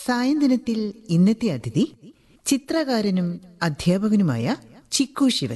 സായന്തനത്തിൽ ഇന്നത്തെ അതിഥി ചിത്രകാരനും അധ്യാപകനുമായ ചിക്കു ശിവൻ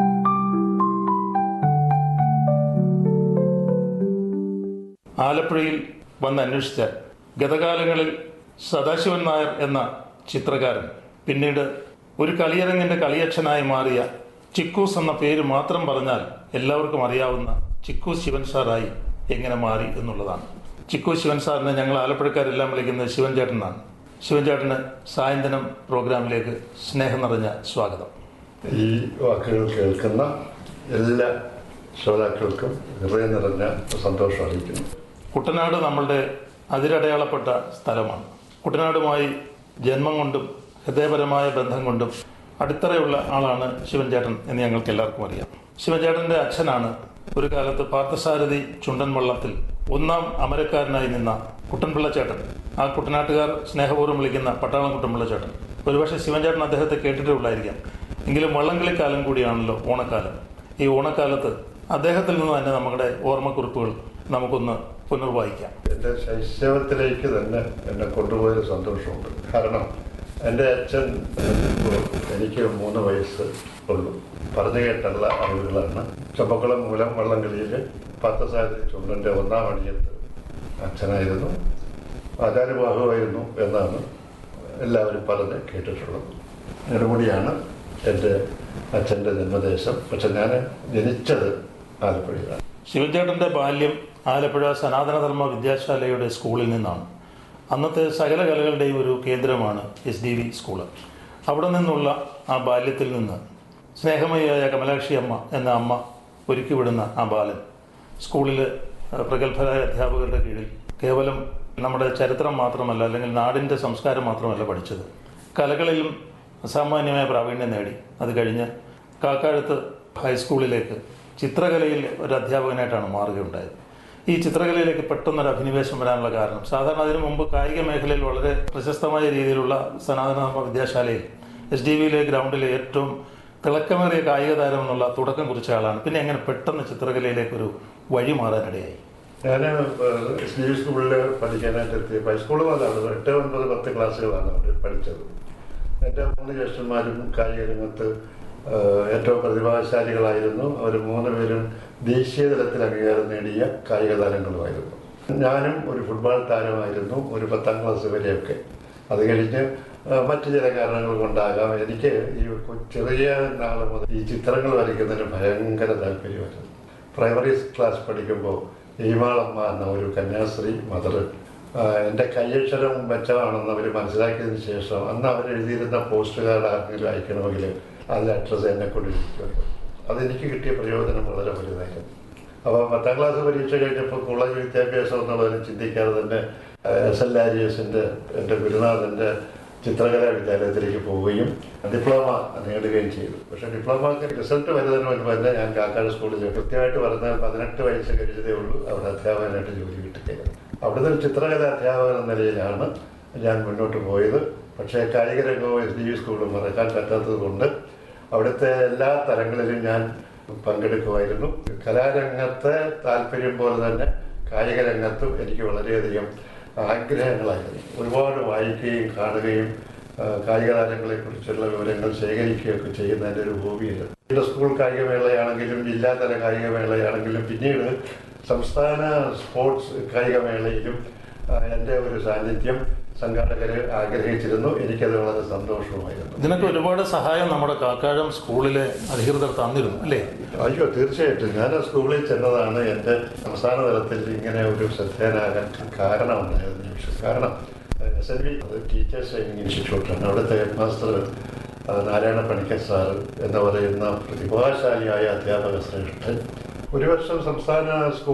ആലപ്പുഴയിൽ വന്ന് അന്വേഷിച്ചാൽ ഗതകാലങ്ങളിൽ സദാശിവൻ നായർ എന്ന ചിത്രകാരൻ പിന്നീട് ഒരു കളിയരങ്ങിന്റെ കളിയച്ഛനായി മാറിയ ചിക്കൂസ് എന്ന പേര് മാത്രം പറഞ്ഞാൽ എല്ലാവർക്കും അറിയാവുന്ന ചിക്കു ശിവൻ സാറായി എങ്ങനെ മാറി എന്നുള്ളതാണ് ചിക്കു ശിവൻ സാറിനെ ഞങ്ങൾ ആലപ്പുഴക്കാരെല്ലാം വിളിക്കുന്നത് ശിവൻ ചേട്ടനാണ് ശിവൻ ചേട്ടന് സായന്തനം പ്രോഗ്രാമിലേക്ക് സ്നേഹം നിറഞ്ഞ സ്വാഗതം ഈ വാക്കുകൾ കേൾക്കുന്ന എല്ലാ ശ്രോതാക്കൾക്കും ഹൃദയം നിറഞ്ഞ സന്തോഷം അറിയിക്കുന്നു കുട്ടനാട് നമ്മളുടെ അതിരടയാളപ്പെട്ട സ്ഥലമാണ് കുട്ടനാടുമായി ജന്മം കൊണ്ടും ഹൃദയപരമായ ബന്ധം കൊണ്ടും അടിത്തറയുള്ള ആളാണ് ശിവൻചേട്ടൻ എന്ന് ഞങ്ങൾക്ക് എല്ലാവർക്കും അറിയാം ശിവൻചേട്ടന്റെ അച്ഛനാണ് ഒരു കാലത്ത് പാർത്ഥസാരഥി ചുണ്ടൻ വള്ളത്തിൽ ഒന്നാം അമരക്കാരനായി നിന്ന കുട്ടൻപിള്ള ചേട്ടൻ ആ കുട്ടനാട്ടുകാർ സ്നേഹപൂർവ്വം വിളിക്കുന്ന പട്ടാളം കുട്ടൻപിള്ള ചേട്ടൻ ഒരുപക്ഷെ ശിവൻചേട്ടൻ അദ്ദേഹത്തെ കേട്ടിട്ടേ ഉള്ളായിരിക്കാം എങ്കിലും വള്ളംകളിക്കാലം കൂടിയാണല്ലോ ഓണക്കാലം ഈ ഓണക്കാലത്ത് അദ്ദേഹത്തിൽ നിന്ന് തന്നെ നമ്മുടെ ഓർമ്മക്കുറിപ്പുകൾ നമുക്കൊന്ന് പുനർവായിക്കാം എൻ്റെ ശൈശവത്തിലേക്ക് തന്നെ എന്നെ കൊണ്ടുപോയൊരു സന്തോഷമുണ്ട് കാരണം എൻ്റെ അച്ഛൻ ഇപ്പോൾ എനിക്ക് മൂന്ന് വയസ്സ് ഉള്ളൂ പറഞ്ഞു കേട്ടുള്ള അറിവുകളാണ് ചമ്പക്കുളം മൂലം വള്ളംകളിയിൽ പാർത്ഥസാരഥി ചുണ്ടൻ്റെ ഒന്നാം അണിയത്ത് അച്ഛനായിരുന്നു ആചാര്യബാഹുവായിരുന്നു എന്നാണ് എല്ലാവരും പറഞ്ഞ് കേട്ടിട്ടുള്ളത് നെടുമുടിയാണ് എൻ്റെ അച്ഛൻ്റെ ജന്മദേശം പക്ഷെ ഞാൻ ജനിച്ചത് ആലപ്പുഴയിലാണ് ശിവൻചേട്ടന്റെ ബാല്യം ആലപ്പുഴ സനാതനധർമ്മ വിദ്യാശാലയുടെ സ്കൂളിൽ നിന്നാണ് അന്നത്തെ സകല കലകളുടെയും ഒരു കേന്ദ്രമാണ് എസ് ഡി വി സ്കൂള് അവിടെ നിന്നുള്ള ആ ബാല്യത്തിൽ നിന്ന് സ്നേഹമയായ കമലാക്ഷി അമ്മ എന്ന അമ്മ ഒരുക്കിവിടുന്ന ആ ബാലൻ സ്കൂളിൽ അഹ്, പ്രഗത്ഭരായ അധ്യാപകരുടെ കീഴിൽ കേവലം നമ്മുടെ ചരിത്രം മാത്രമല്ല അല്ലെങ്കിൽ നാടിൻ്റെ സംസ്കാരം മാത്രമല്ല പഠിച്ചത് കലകളിലും അസാമാന്യമായ പ്രാവീണ്യം നേടി അത് കഴിഞ്ഞ് കാക്കാഴത്ത് ഹൈസ്കൂളിലേക്ക് ചിത്രകലയിൽ ഒരു അധ്യാപകനായിട്ടാണ് മാറുകയുണ്ടായത് ഈ ചിത്രകലയിലേക്ക് പെട്ടെന്നൊരു അഭിനിവേശം വരാനുള്ള കാരണം സാധാരണ അതിനു മുമ്പ് കായിക മേഖലയിൽ വളരെ പ്രശസ്തമായ രീതിയിലുള്ള സനാതനധർമ്മ വിദ്യാശാലയിൽ എസ് ഡി വിയിലെ ഗ്രൗണ്ടിലെ ഏറ്റവും തിളക്കമേറിയ കായിക താരം എന്നുള്ള തുടക്കം കുറിച്ച ആളാണ് പിന്നെ എങ്ങനെ പെട്ടെന്ന് ചിത്രകലയിലേക്ക് ഒരു വഴി മാറാനിടയായി ഞാൻ എസ് ഡി സ്കൂളിൽ പഠിക്കാനായിട്ട് എത്തിയപ്പോൾ ഹൈസ്കൂളിൽ വന്നതാണ് എട്ട് ഒൻപത് പത്ത് ക്ലാസ്സുകളാണ് അവിടെ പഠിച്ചത് എൻ്റെ മൂന്ന് ജ്യേഷ്ഠന്മാരും കായിക രംഗത്ത് ഏഹ്, ഏറ്റവും പ്രതിഭാശാലികളായിരുന്നു അവർ മൂന്ന് പേരും ദേശീയ തലത്തിൽ അംഗീകാരം നേടിയ കായിക താരങ്ങളുമായിരുന്നു ഞാനും ഒരു ഫുട്ബോൾ താരമായിരുന്നു ഒരു പത്താം ക്ലാസ് വരെയൊക്കെ അത് കഴിഞ്ഞ് ഏഹ്, മറ്റു ചില കാരണങ്ങൾ കൊണ്ടാകാം എനിക്ക് ഈ കൊ- ചെറിയ നാൾ മുതൽ ഈ ചിത്രങ്ങൾ വരയ്ക്കുന്നതിന് ഭയങ്കര താല്പര്യമായിരുന്നു പ്രൈമറി ക്ലാസ് പഠിക്കുമ്പോൾ ഈമാളമ്മ എന്ന ഒരു കന്യാസ്ത്രീ മദർ എൻ്റെ കയ്യക്ഷരം മെച്ചമാണെന്ന് അവർ മനസ്സിലാക്കിയതിന് ശേഷം അന്ന് അവർ എഴുതിയിരുന്ന പോസ്റ്റ് കാർഡ് ആർക്കെങ്കിലും അയക്കണമെങ്കിൽ അതിൽ അഡ്രസ്സ് എന്നെ കൊണ്ടിരിക്കുമല്ലോ അതെനിക്ക് കിട്ടിയ പ്രയോജനം വളരെ വലുതായിരുന്നു അപ്പോൾ പത്താം ക്ലാസ് പരീക്ഷ കഴിഞ്ഞപ്പോൾ കോളേജ് വിദ്യാഭ്യാസം എന്നുള്ളതിന് ചിന്തിക്കാതെ തന്നെ എസ് എൽ ആർ എസിൻ്റെ എൻ്റെ ഗുരുനാഥൻ്റെ ചിത്രകലാ വിദ്യാലയത്തിലേക്ക് പോവുകയും ഡിപ്ലോമ നേടുകയും ചെയ്തു പക്ഷേ ഡിപ്ലോമക്ക് റിസൾട്ട് വരുന്നതിന് മുൻപ് തന്നെ ഞാൻ കാക്കാട് സ്കൂളിൽ കൃത്യമായിട്ട് പറഞ്ഞാൽ പതിനെട്ട് വയസ്സ് കഴിഞ്ഞതേ ഉള്ളൂ അവിടെ അധ്യാപകനായിട്ട് ജോലി കിട്ടുകയാണ് അവിടുന്ന് ഒരു ചിത്രകല അധ്യാപകൻ എന്ന നിലയിലാണ് ഞാൻ മുന്നോട്ട് പോയത് പക്ഷേ കായിക രംഗവും എസ് ഡി യു സ്കൂളും മറക്കാൻ പറ്റാത്തത് കൊണ്ട് അവിടുത്തെ എല്ലാ തലങ്ങളിലും ഞാൻ പങ്കെടുക്കുമായിരുന്നു കലാരംഗത്തെ താല്പര്യം പോലെ തന്നെ കായിക രംഗത്തും എനിക്ക് വളരെയധികം ആഗ്രഹങ്ങളായിരുന്നു ഒരുപാട് വായിക്കുകയും കാണുകയും ആ, കായിക താരങ്ങളെക്കുറിച്ചുള്ള വിവരങ്ങൾ ശേഖരിക്കുകയൊക്കെ ചെയ്യുന്നതിൻ്റെ ഒരു ഹോബിയായിരുന്നു ഇവിടെ സ്കൂൾ കായികമേളയാണെങ്കിലും ജില്ലാതല കായികമേളയാണെങ്കിലും പിന്നീട് സംസ്ഥാന സ്പോർട്സ് കായികമേളയിലും ആ, എൻ്റെ ഒരു സാന്നിധ്യം സംഘാടകർ ആഗ്രഹിച്ചിരുന്നു എനിക്കത് വളരെ സന്തോഷവുമായിരുന്നു ഇതിനൊക്കെ ഒരുപാട് സഹായം നമ്മുടെ കാക്കാഴം സ്കൂളിലെ അധികൃതർ തന്നിരുന്നു അല്ലേ അയ്യോ തീർച്ചയായിട്ടും ഞാൻ ആ സ്കൂളിൽ ചെന്നതാണ് എൻ്റെ സംസ്ഥാന തലത്തിൽ ഇങ്ങനെ ഒരു ശ്രദ്ധേയനാകാൻ കാരണമുണ്ടായത് നിമിഷം കാരണം എസ് എൻ വി അത് ടീച്ചേഴ്സ് ട്രെയിനിങ് ഇൻസ്റ്റിറ്റ്യൂട്ടാണ് അവിടുത്തെ ഹെഡ് മാസ്റ്റർ ആ, നാരായണ പണിക്കർ സാർ എന്ന് പറയുന്ന പ്രതിഭാശാലിയായ അധ്യാപക ശ്രേഷ്ഠൻ ഒരു വർഷം സംസ്ഥാന സ്കൂൾ